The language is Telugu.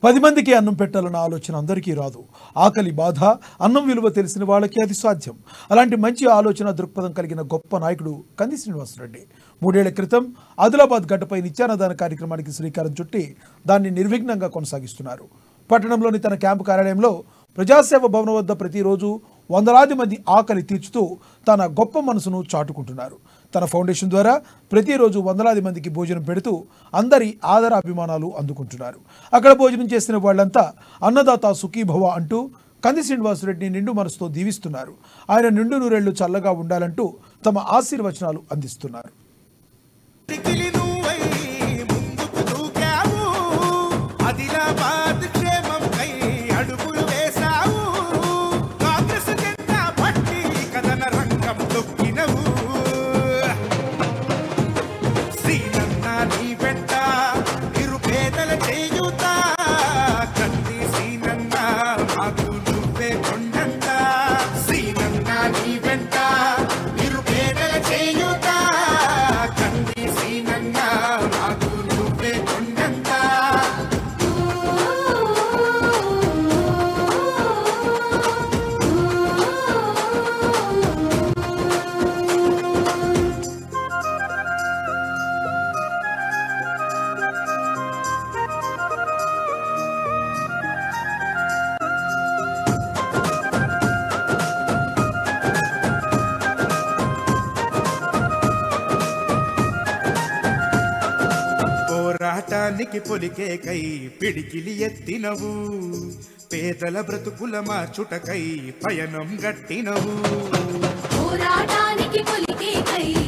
పది మందికి అన్నం పెట్టాలన్న ఆలోచన అందరికీ రాదు ఆకలి బాధ అన్నం విలువ తెలిసిన వాళ్ళకి అది సాధ్యం అలాంటి మంచి ఆలోచన దృక్పథం కలిగిన గొప్ప నాయకుడు కంది శ్రీనివాసరెడ్డి మూడేళ్ల క్రితం ఆదిలాబాద్ గడ్డపై నిత్యాన్నదాన కార్యక్రమానికి శ్రీకారం చుట్టి దాన్ని నిర్విఘ్నంగా కొనసాగిస్తున్నారు పట్టణంలోని తన క్యాంపు కార్యాలయంలో ప్రజాసేవ భవనం వద్ద ప్రతిరోజు వందలాది మంది ఆకలి తీర్చుతూ తన గొప్ప మనసును చాటుకుంటున్నారు తన ఫౌండేషన్ ద్వారా ప్రతిరోజు వందలాది మందికి భోజనం పెడుతూ అందరి ఆదర అభిమానాలు అందుకుంటున్నారు అక్కడ భోజనం చేసిన వాళ్ళంతా అన్నదాత సుఖీభవ అంటూ కంది శ్రీనివాసరెడ్డిని నిండు మనసుతో దీవిస్తున్నారు ఆయన నిండు నూరేళ్లు చల్లగా ఉండాలంటూ తమ ఆశీర్వచనాలు అందిస్తున్నారు పికిలి నువ్వై ముందుకు దూకావు ఆదిలాబాద్ క్షేమంకై అడుగులు వేశావు కాంగ్రెస్ జెండా పట్టి కథన రంగం తొక్కినవు శ్రీనన్న నీ వెంట నిరుపేదల చేయుత కంది శ్రీనన్న మాకు నువ్వే కొండంత శ్రీనన్న నీ వెంట నిరుపేదల చేయుత కంది శ్రీనన్న మాకు నువ్వే కొండంత పోరాటానికి పొలికేకై పిడికిలి ఎత్తినవు పేదల బ్రతుకుల మార్చుటకై పయనం గట్టినవు పోరాటానికి పొలికే కై